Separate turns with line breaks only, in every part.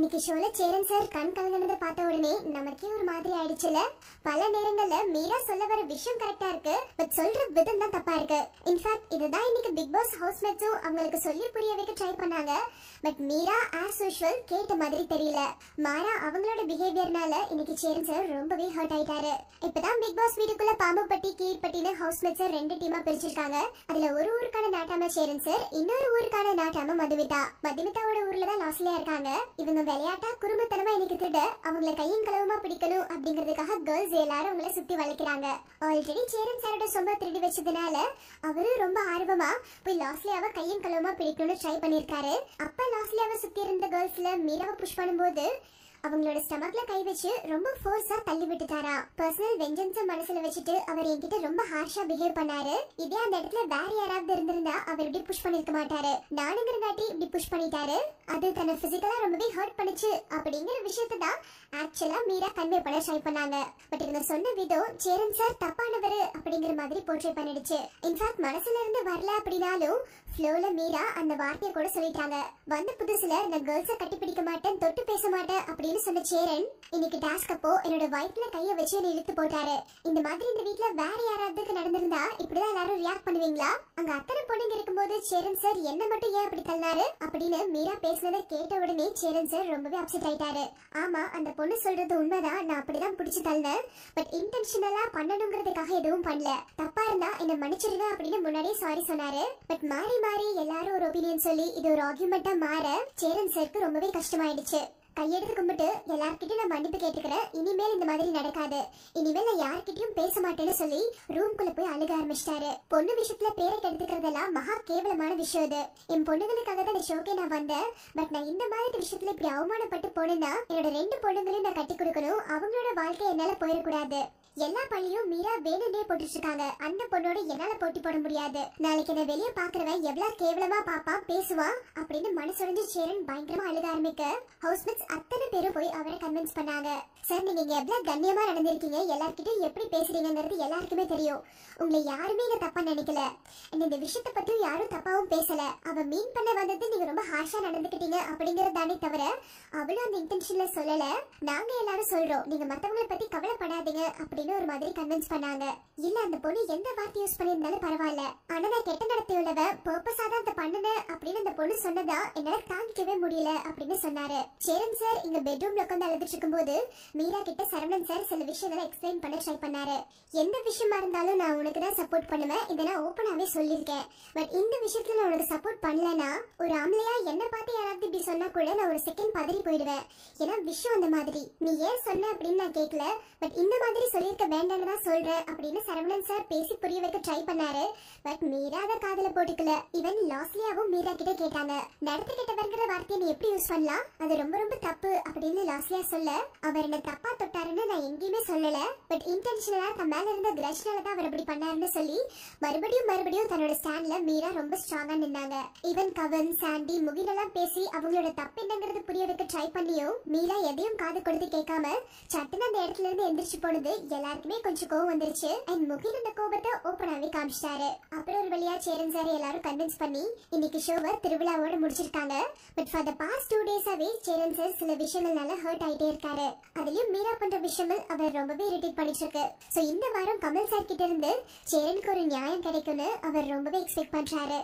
இன்னைக்கு ஷோல சேரன் சார் கண் கலங்கினதை பார்த்த உடனே நமக்கே ஒரு மாதிரி ஆயிடுச்சுல பல நேரங்கள்ல மீரா சொல்ல வர விஷயம் கரெக்டா இருக்கு பட் சொல்ற விதம் தான் தப்பா இருக்கு இன்ஃபேக்ட் இதுதான் இன்னைக்கு பிக் பாஸ் ஹவுஸ்மேட்ஸும் அவங்களுக்கு சொல்லி புரிய வைக்க ட்ரை பண்ணாங்க பட் மீரா ஆஸ் யூஷுவல் கேட்ட மாதிரி தெரியல மாறா அவங்களோட பிஹேவியர்னால இன்னைக்கு சேரன் சார் ரொம்பவே ஹர்ட் ஆயிட்டாரு இப்பதான் பிக் பாஸ் வீட்டுக்குள்ள பாம்புப்பட்டி கீழ்பட்டின்னு ஹவுஸ்மேட்ஸ் ரெண்டு டீமா பிரிச்சிருக்காங்க அதுல ஒரு ஊருக்கான நாட்டாம சேரன் சார் இன்னொரு ஊருக்கான நாட்டாம மதுமிதா மதுமிதாவோட ஊர்ல தான் லாஸ்ட்லயா இருக்காங்க இவங்க விளையாட்டா குறும்புத்தனமா இன்னைக்கு திருட அவங்கள கையும் களவுமா பிடிக்கணும் அப்படிங்கிறதுக்காக கேர்ள்ஸ் எல்லாரும் அவங்கள சுத்தி வளைக்கிறாங்க ஆல்ரெடி சேரன் சாரோட சொம்ப திருடி வச்சதுனால அவரும் ரொம்ப ஆர்வமா போய் லாஸ்ட்லியாவ கையும் களவுமா பிடிக்கணும்னு ட்ரை பண்ணிருக்காரு அப்ப லாஸ்ட்லியாவ சுத்தி இருந்த கேர்ள்ஸ்ல மீராவை புஷ் பண்ணும்போது அவங்களோட ஸ்டமக்ல கை வச்சு ரொம்ப ஃபோர்ஸா தள்ளி விட்டுட்டாரா பர்சனல் வெஞ்சன்ஸ மனசுல வச்சுட்டு அவர் என்கிட்ட ரொம்ப ஹார்ஷா பிஹேவ் பண்ணாரு இதே அந்த இடத்துல வேற யாராவது இருந்திருந்தா அவர் இப்படி புஷ் பண்ணிருக்க மாட்டாரு நானுங்கிறங்காட்டி இப்படி புஷ் பண்ணிட்டாரு அது தன்னை பிசிக்கலா ரொம்பவே ஹர்ட் பண்ணுச்சு அப்படிங்கிற விஷயத்தை தான் ஆக்சுவலா மீரா கன்வே பண்ண ட்ரை பண்ணாங்க பட் இவங்க சொன்ன விதம் சேரன் சார் தப்பானவரு அப்படிங்கிற மாதிரி போர்ட்ரே பண்ணிடுச்சு இன்ஃபேக்ட் மனசுல இருந்து வரல அப்படின்னாலும் ஃப்ளோல மீரா அந்த வார்த்தையை கூட சொல்லிட்டாங்க வந்த புதுசுல நான் கேர்ள்ஸை கட்டி பிடிக்க மாட்டேன் தொட்டு பேச மாட்டேன் அப்படின்னு சொன்ன சேரன் இன்னைக்கு டாஸ்க் அப்போ என்னோட வயிற்றுல கைய வச்சு என்னை இழுத்து போட்டாரு இந்த மாதிரி இந்த வீட்ல வேற யாராவது நடந்திருந்தா இப்படிதான் எல்லாரும் ரியாக்ட் பண்ணுவீங்களா அங்க அத்தனை பொண்ணுங்க இருக்கும்போது சேரன் சார் என்ன மட்டும் ஏன் அப்படி தள்ளாரு அப்படின்னு மீரா பேசினதை கேட்ட உடனே சேரன் சார் ரொம்பவே அப்செட் ஆயிட்டாரு ஆமா அந்த பொண்ணு சொல்றது உண்மைதான் நான் அப்படிதான் பிடிச்சு தள்ளேன் பட் இன்டென்ஷனலா பண்ணணுங்கிறதுக்காக எதுவும் பண்ணல தப்பா இருந்தா என்ன மன்னிச்சிருங்க அப்படின்னு முன்னாடியே சாரி சொன்னாரு பட் மாறி மாறி எல்லாரும் ஒரு ஒப்பீனியன் சொல்லி இது ஒரு ஆர்குமெண்டா மாற சேரன் சாருக்கு ரொம்பவே கஷ்டமாயிடுச்சு கையெடுத்து கும்பிட்டு எல்லார்கிட்டயும் நான் மன்னிப்பு கேட்டுக்கிறேன் இனிமேல் இந்த மாதிரி நடக்காது இனிமேல் நான் யார்கிட்டயும் பேச மாட்டேன்னு சொல்லி ரூம்குள்ள போய் அழுக ஆரம்பிச்சிட்டாரு பொண்ணு விஷயத்துல பேரை கெடுத்துக்கிறதெல்லாம் மகா கேவலமான விஷயம் இது என் பொண்ணுங்களுக்காக தான் இந்த ஷோக்கே நான் வந்தேன் பட் நான் இந்த மாதிரி விஷயத்துல இப்படி அவமானப்பட்டு போனேன்னா என்னோட ரெண்டு பொண்ணுங்களையும் நான் கட்டி கொடுக்கணும் அவங்களோட வாழ்க்கை என்னால போயிடக்கூடாது எல்லா பள்ளியும் மீரா வேணும்னே போட்டுட்டு இருக்காங்க அந்த பொண்ணோட என்னால போட்டி போட முடியாது நாளைக்கு என்ன வெளிய பாக்குறவன் எவ்வளவு கேவலமா பாப்பான் பேசுவான் அப்படின்னு மனசுடைஞ்சு சேரன் பயங்கரமா அழுக ஆரம்பிக்க ஹவுஸ்மேட்ஸ் அத்தனை பேரும் போய் அவரை கன்வின்ஸ் பண்ணாங்க சார் நீங்க இங்க எவ்வளவு கண்ணியமா நடந்திருக்கீங்க எல்லார்கிட்டயும் எப்படி பேசுறீங்கிறது எல்லாருக்குமே தெரியும் உங்களை யாருமே இங்க தப்பா நினைக்கல And இந்த விஷயத்த பத்தியும் யாரும் தப்பாவும் பேசல அவ மீன் பண்ண வந்தது நீங்க ரொம்ப ஹார்ஷா நடந்துக்கிட்டீங்க அப்படிங்கறது தானே தவிர அவளும் அந்த இன்டென்ஷன்ல சொல்லல நாங்க எல்லாரும் சொல்றோம் நீங்க மத்தவங்கள பத்தி கவலைப்படாதீங்க அப்படின்னு ஒரு மாதிரி கன்வின்ஸ் பண்ணாங்க இல்ல அந்த பொண்ணு எந்த வார்த்தை யூஸ் பண்ணியிருந்தாலும் பரவாயில்ல ஆனா நான் கெட்ட நடத்தை உள்ளவ பர்பஸா தான் அந்த பண்ணுனேன் அப்படின்னு அந்த பொண்ணு சொன்னதா என்னால தாங்கிக்கவே முடியல அப்படின்னு சொன்னாரு சேரன் சார் இங்க பெட்ரூம்ல உட்காந்து அழுதுட்டு இருக்கும்போது மீரா கிட்ட சரவணன் சார் சில விஷயங்களை எக்ஸ்பிளைன் பண்ண ட்ரை பண்ணாரு எந்த விஷயமா இருந்தாலும் நான் உனக்கு தான் சப்போர்ட் பண்ணுவேன் இதை நான் ஓப்பனாவே சொல்லியிருக்கேன் பட் இந்த விஷயத்துல நான் உனக்கு சப்போர்ட் பண்ணலனா ஒரு ஆம்பளையா என்ன பார்த்து யாராவது இப்படி சொன்னா கூட நான் ஒரு செகண்ட் பதறி போயிடுவேன் ஏன்னா விஷயம் அந்த மாதிரி நீ ஏன் சொன்ன அப்படின்னு நான் கேட்கல பட் இந்த மாதிரி சொல்லியிருக்க வேண்டாம்னு தான் சொல்றேன் அப்படின்னு சரவணன் சார் பேசி புரிய வைக்க ட்ரை பண்ணாரு பட் மீரா அதை காதுல போட்டுக்கல இவன் லாஸ்லியாவும் மீரா கிட்ட கேட்டாங்க நடத்த கிட்டவர்ங்கிற வார்த்தையை நீ எப்படி யூஸ் பண்ணலாம் அது ரொம்ப ரொம்ப தப்பு அப்படின்னு லாஸ்லியா சொல்ல அவர் என்ன தப்பா தொட்டாருன்னு நான் எங்கேயுமே சொல்லல பட் இன்டென்ஷனலா தன் மேல இருந்த கிரஷ்னால தான் அவர் அப்படி பண்ணாருன்னு சொல்லி மறுபடியும் மறுபடியும் தன்னோட ஸ்டாண்ட்ல மீரா ரொம்ப ஸ்ட்ராங்கா நின்னாங்க ஈவன் கவன் சாண்டி முகில் எல்லாம் பேசி அவங்களோட தப்பு என்னங்கிறது புரிய வைக்க ட்ரை பண்ணியும் மீரா எதையும் காது கொடுத்து கேட்காம சட்டுன்னு அந்த இடத்துல இருந்து எந்திரிச்சு போனது எல்லாருக்குமே கொஞ்சம் கோவம் வந்துருச்சு அண்ட் முகில் அந்த கோபத்தை ஓப்பனாவே காமிச்சிட்டாரு அப்புறம் ஒரு வழியா சேரன் சார் எல்லாரும் கன்வின்ஸ் பண்ணி இன்னைக்கு ஷோவை திருவிழாவோட முடிச்சிருக்காங்க but for the past two டேஸாவே சேரன் சார் சில விஷயங்கள்னால ஹர்ட் ஆயிட்டே இருக்காரு அதுலயும் மீரா பண்ற விஷயங்கள் அவர் ரொம்பவே இரிட்டேட் பண்ணிட்டு இருக்கு சோ இந்த வாரம் கமல் சார் கிட்ட இருந்து சேரனுக்கு ஒரு நியாயம் கிடைக்கும்னு அவர் ரொம்பவே எக்ஸ்பெக்ட் பண்றாரு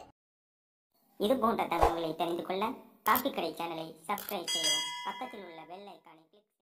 இது போன்ற தகவல்களை தெரிந்து கொள்ள காஃபி கடை சேனலை சப்ஸ்கிரைப் செய்யவும் பக்கத்தில் உள்ள பெல் ஐக்கானை